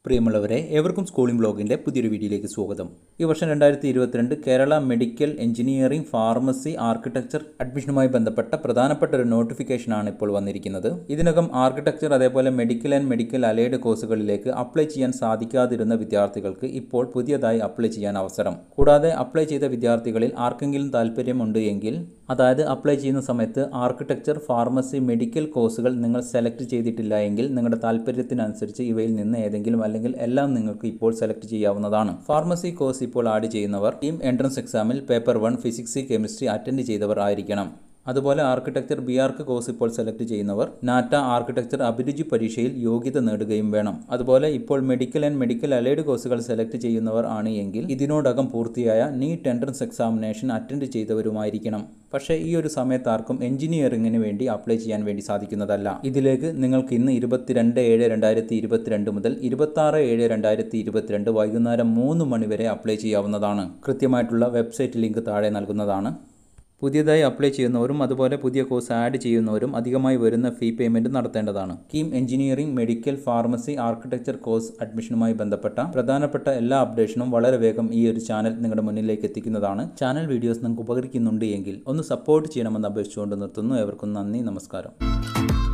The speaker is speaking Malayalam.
പ്രിയമുള്ളവരെ ഏവർക്കും സ്കൂളിംഗ് ബ്ലോഗിൻ്റെ പുതിയൊരു വീഡിയോയിലേക്ക് സ്വാഗതം ഈ വർഷം രണ്ടായിരത്തി ഇരുപത്തിരണ്ട് Kerala medical engineering pharmacy architecture അഡ്മിഷനുമായി ബന്ധപ്പെട്ട പ്രധാനപ്പെട്ട ഒരു നോട്ടിഫിക്കേഷനാണ് ഇപ്പോൾ വന്നിരിക്കുന്നത് ഇതിനകം ആർക്കിടെക്ചർ അതേപോലെ മെഡിക്കൽ ആൻഡ് മെഡിക്കൽ അലൈഡ് കോഴ്സുകളിലേക്ക് അപ്ലൈ ചെയ്യാൻ സാധിക്കാതിരുന്ന വിദ്യാർത്ഥികൾക്ക് ഇപ്പോൾ പുതിയതായി അപ്ലൈ ചെയ്യാൻ അവസരം കൂടാതെ അപ്ലൈ ചെയ്ത വിദ്യാർത്ഥികളിൽ ആർക്കെങ്കിലും താല്പര്യമുണ്ട് എങ്കിൽ അതായത് അപ്ലൈ ചെയ്യുന്ന സമയത്ത് ആർക്കിടെക്ചർ ഫാർമസി മെഡിക്കൽ കോഴ്സുകൾ നിങ്ങൾ സെലക്ട് ചെയ്തിട്ടില്ല എങ്കിൽ നിങ്ങളുടെ താല്പര്യത്തിനനുസരിച്ച് ഇവയിൽ നിന്ന് ഏതെങ്കിലും അല്ലെങ്കിൽ എല്ലാം നിങ്ങൾക്ക് ഇപ്പോൾ സെലക്ട് ചെയ്യാവുന്നതാണ് ഫാർമസി കോഴ്സ് ഇപ്പോൾ ആഡ് ചെയ്യുന്നവർ ടീം എൻട്രൻസ് എക്സാമിൽ paper one physics chemistry attend ചെയ്തവർ ആയിരിക്കണം അതുപോലെ ആർക്കിടെക്ചർ ബി ആർക്ക് കോഴ്സ് ഇപ്പോൾ സെലക്ട് ചെയ്യുന്നവർ നാറ്റ ആർക്കിടെക്ചർ അഭിരുചി പരീക്ഷയിൽ യോഗ്യത നേടുകയും വേണം അതുപോലെ ഇപ്പോൾ മെഡിക്കൽ ആൻഡ് മെഡിക്കൽ അലൈഡ് കോഴ്സുകൾ സെലക്ട് ചെയ്യുന്നവർ ആണ് എങ്കിൽ ഇതിനോടകം പൂർത്തിയായ നീറ്റ് എൻട്രൻസ് എക്സാമിനേഷൻ അറ്റൻഡ് ചെയ്തവരുമായിരിക്കണം പക്ഷേ ഈ ഒരു സമയത്ത് ആർക്കും എഞ്ചിനീയറിംഗിന് വേണ്ടി അപ്ലൈ ചെയ്യാൻ വേണ്ടി സാധിക്കുന്നതല്ല ഇതിലേക്ക് നിങ്ങൾക്ക് ഇന്ന് ഇരുപത്തിരണ്ട് ഏഴ് രണ്ടായിരത്തി ഇരുപത്തിരണ്ട് മുതൽ ഇരുപത്തി ഏഴ് രണ്ടായിരത്തി ഇരുപത്തിരണ്ട് വൈകുന്നേരം മൂന്ന് മണി വരെ അപ്ലൈ ചെയ്യാവുന്നതാണ് കൃത്യമായിട്ടുള്ള വെബ്സൈറ്റ് ലിങ്ക് താഴെ നൽകുന്നതാണ് പുതിയതായി അപ്ലൈ ചെയ്യുന്നവരും അതുപോലെ പുതിയ കോഴ്സ് ആഡ് ചെയ്യുന്നവരും അധികമായി വരുന്ന ഫീ പേയ്മെൻറ്റ് നടത്തേണ്ടതാണ് KEAM engineering medical pharmacy architecture course അഡ്മിഷനുമായി ബന്ധപ്പെട്ട പ്രധാനപ്പെട്ട എല്ലാ അപ്ഡേഷനും വളരെ വേഗം ഈ ഒരു ചാനൽ നിങ്ങളുടെ മുന്നിലേക്ക് എത്തിക്കുന്നതാണ് ചാനൽ വീഡിയോസ് നിങ്ങൾക്ക് ഉപകരിക്കുന്നുണ്ട് എങ്കിൽ ഒന്ന് സപ്പോർട്ട് ചെയ്യണമെന്ന് അപേക്ഷിച്ചുകൊണ്ട് നിർത്തുന്നു ഏവർക്കും നന്ദി നമസ്കാരം